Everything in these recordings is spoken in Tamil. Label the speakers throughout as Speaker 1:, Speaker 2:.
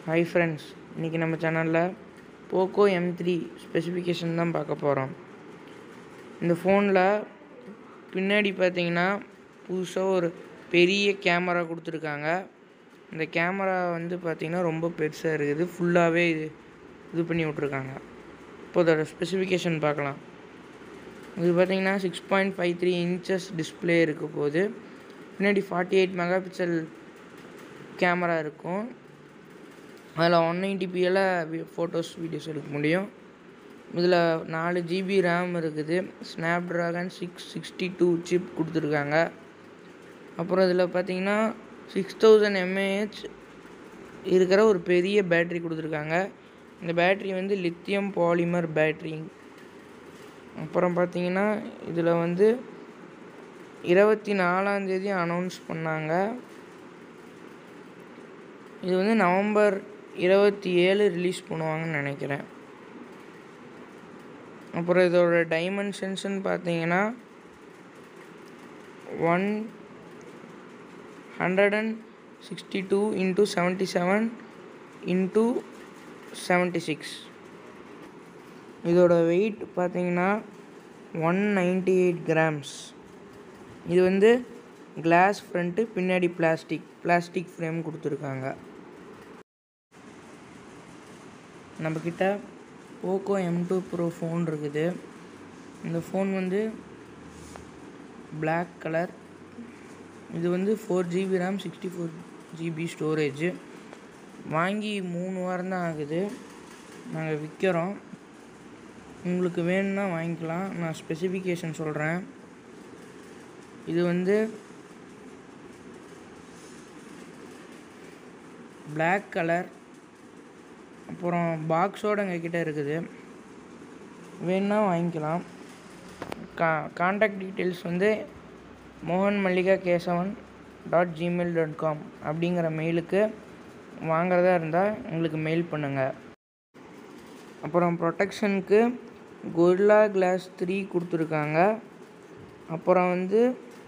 Speaker 1: ஹாய் ஃப்ரெண்ட்ஸ் இன்றைக்கி நம்ம சேனலில் போக்கோ எம் த்ரீ ஸ்பெசிஃபிகேஷன் தான் பார்க்க போகிறோம் இந்த ஃபோனில் பின்னாடி பார்த்தீங்கன்னா புதுசாக ஒரு பெரிய கேமரா கொடுத்துருக்காங்க இந்த கேமரா வந்து பார்த்திங்கன்னா ரொம்ப பெருசாக இருக்குது ஃபுல்லாகவே இது இது பண்ணி விட்ருக்காங்க இப்போ அதோட ஸ்பெசிஃபிகேஷன் பார்க்கலாம் இது பார்த்தீங்கன்னா six point five three inches display இருக்க போது பின்னாடி forty eight megapixel camera இருக்கும் அதில் ஒன் நைன்டிபியில் ஃபோட்டோஸ் வீடியோஸ் எடுக்க முடியும் இதில் நாலு ஜிபி ரேம் இருக்குது Snapdragon six sixty two chip கொடுத்துருக்காங்க அப்புறம் இதில் பார்த்தீங்கன்னா சிக்ஸ் தௌசண்ட் எம்ஏஹெச் இருக்கிற ஒரு பெரிய பேட்ரி கொடுத்துருக்காங்க இந்த பேட்ரி வந்து லித்தியம் பாலிமர் பேட்ரி அப்புறம் பார்த்தீங்கன்னா இதில் வந்து இருபத்தி நாலாந்தேதி அனௌன்ஸ் பண்ணாங்க இது வந்து நவம்பர் இருபத்தி ஏழு ரிலீஸ் பண்ணுவாங்கன்னு நினைக்கிறேன் அப்புறம் இதோட டைமென்ஷன்ஸ்னு பார்த்தீங்கன்னா one hundred and sixty two into seventy seven into seventy six இதோட வெயிட் பார்த்தீங்கன்னா ஒன் நைன்டி எயிட் கிராம்ஸ் இது வந்து கிளாஸ் ஃப்ரண்ட்டு பின்னாடி பிளாஸ்டிக் பிளாஸ்டிக் ஃப்ரேம் கொடுத்துருக்காங்க நம்மக்கிட்ட Poco M two pro phone இருக்குது இந்த ஃபோன் வந்து பிளாக் கலர் இது வந்து four GB RAM sixty four GB storage வாங்கி மூணு வாரம் தான் ஆகுது நாங்கள் விற்கிறோம் உங்களுக்கு வேணும்னா வாங்கிக்கலாம் நான் ஸ்பெசிஃபிகேஷன் சொல்கிறேன் இது வந்து பிளாக் கலர் அப்புறம் பாக்ஸோடு எங்ககிட்ட இருக்குது வேணுன்னா வாங்கிக்கலாம் கா காண்டாக்ட் டீட்டெயில்ஸ் வந்து மோகன் Mallika Kesavan dot Gmail dot com அப்படிங்கிற மெயிலுக்கு வாங்குறதா இருந்தால் எங்களுக்கு மெயில் பண்ணுங்கள் அப்புறம் ப்ரொடெக்ஷனுக்கு கொரில்லா கிளாஸ் த்ரீ கொடுத்துருக்காங்க அப்புறம் வந்து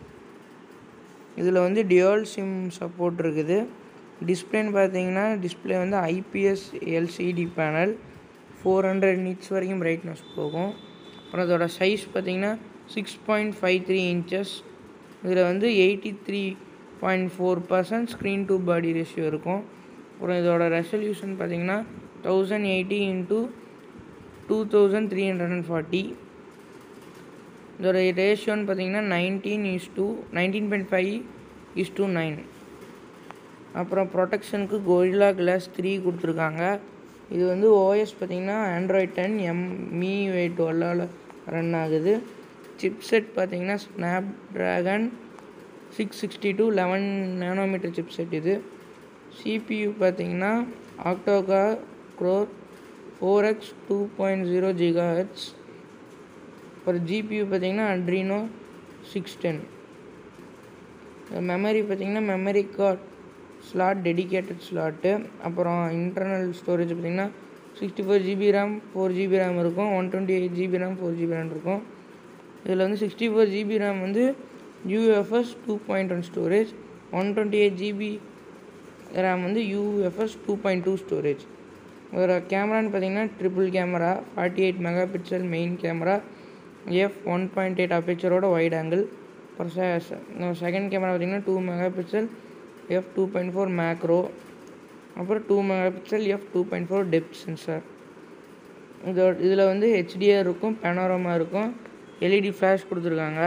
Speaker 1: இதில் வந்து டியூவல் சிம் சப்போர்ட் இருக்குது டிஸ்பிளேன்னு பார்த்தீங்கன்னா டிஸ்பிளே வந்து IPS LCD panel four hundred nits வரைக்கும் பிரைட்னஸ் போகும் அப்புறம் அதோட சைஸ் பார்த்தீங்கன்னா six point five three inches இதில் வந்து eighty three point four percent screen to body ratio இருக்கும் அப்புறம் இதோட ரெசல்யூஷன் பார்த்தீங்கன்னா thousand eighty into two thousand three hundred and forty இதோட ரேஷியோன்னு பார்த்தீங்கன்னா nineteen is to nineteen point five is to nine அப்புறம் ப்ரொடெக்ஷனுக்கு கொரில்லா கிளாஸ் த்ரீ கொடுத்துருக்காங்க இது வந்து ஓஎஸ் பார்த்தீங்கன்னா Android ten M I UI டுவெல்லால் ரன் ஆகுது சிப்செட் பார்த்தீங்கன்னா Snapdragon six sixty two eleven nanometre chipset இது சிபியு பார்த்தீங்கன்னா octa core four X two point zero giga hertz அப்புறம் ஜிபியு பார்த்தீங்கன்னா அட்ரினோ சிக்ஸ் டென் மெமரி பார்த்தீங்கன்னா memory card slot dedicated slot அப்புறம் இன்டர்னல் ஸ்டோரேஜ் பார்த்திங்கன்னா sixty four GB RAM four GB RAM இருக்கும் one twenty eight GB RAM four GB RAM இருக்கும் இதில் வந்து சிக்ஸ்டி ஃபோர் ஜிபி ரேம் வந்து UFS two point one storage one twenty eight GB RAM வந்து UFS two point two storage ஒரு கேமரான்னு பார்த்தீங்கன்னா triple camera forty eight megapixel main camera F one point eight அப்பேச்சரோட வைட் ஆங்கிள் அப்புறம் செகண்ட் கேமரா பார்த்தீங்கன்னா two megapixel F two point four macro அப்புறம் two megapixel F two point four depth sensor இதோட இதில் வந்து ஹெச்டிஆர் இருக்கும் பெனோரமா இருக்கும் எல்இடி ஃப்ளாஷ் கொடுத்துருக்காங்க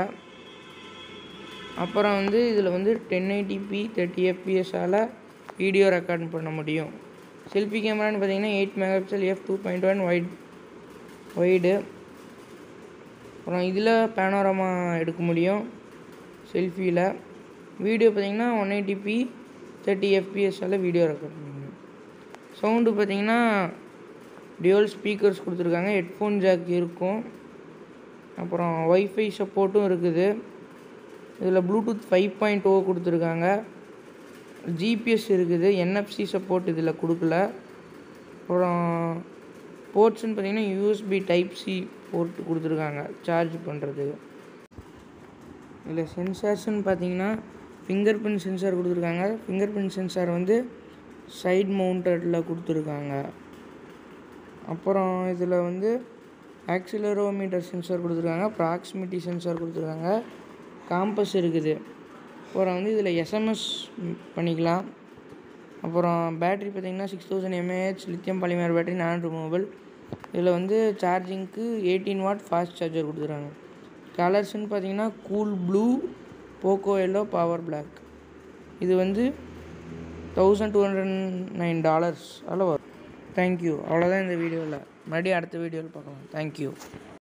Speaker 1: அப்புறம் வந்து இதில் வந்து டென் எயிட்டிபி தேர்ட்டி எஃப்பிஎஸ்ஸால் வீடியோ ரெக்கார்ட் பண்ண முடியும் செல்ஃபி கேமரான்னு பார்த்தீங்கன்னா eight megapixel F two point one wide wide அப்புறம் இதில் பேனோரமா எடுக்க முடியும் செல்ஃபியில் வீடியோ பார்த்தீங்கன்னா ஒன் எயிட்டிபி தேர்ட்டி எஃப்பிஎஸ்ஸால் வீடியோ ரெக்கார்ட் பண்ண முடியும் சவுண்டு பார்த்தீங்கன்னா டியூவல் ஸ்பீக்கர்ஸ் கொடுத்துருக்காங்க ஹெட்ஃபோன் ஜாக் இருக்கும் அப்புறம் ஒய்ஃபை சப்போர்ட்டும் இருக்குது இதில் ப்ளூடூத் ஃபைவ் பாயிண்ட் ஓ கொடுத்துருக்காங்க ஜிபிஎஸ் இருக்குது என்எஃப்சி சப்போர்ட் இதில் கொடுக்கல அப்புறம் போர்ட்ஸ்னு பார்த்தீங்கன்னா யூஎஸ்பி டைப் சி போர்ட் கொடுத்துருக்காங்க சார்ஜ் பண்ணுறதுக்கு இதில் சென்சார்ஸ்னு பார்த்தீங்கன்னா ஃபிங்கர் பிரிண்ட் சென்சார் கொடுத்துருக்காங்க ஃபிங்கர் பிரிண்ட் சென்சார் வந்து சைட் மவுண்டடில் கொடுத்துருக்காங்க அப்புறம் இதில் வந்து ஆக்சிலரோமீட்டர் சென்சார் கொடுத்துருக்காங்க ப்ராக்சிமிட்டி சென்சார் கொடுத்துருக்காங்க காம்பஸ் இருக்குது அப்புறம் வந்து இதில் எஸ்எம்எஸ் பண்ணிக்கலாம் அப்புறம் பேட்ரி பார்த்திங்கன்னா six thousand mAh lithium polymer battery non removable இதில் வந்து சார்ஜிங்க்கு எயிட்டீன் வாட் ஃபாஸ்ட் சார்ஜர் கொடுத்துருக்காங்க கலர்ஸ்னு பார்த்தீங்கன்னா cool blue Poco yellow power black இது வந்து thousand two hundred nine dollars அதில் வரும் தேங்க்யூ அவ்வளோதான் இந்த வீடியோவில் மறுபடியும் அடுத்த வீடியோவில் பார்க்கலாம் தேங்க்யூ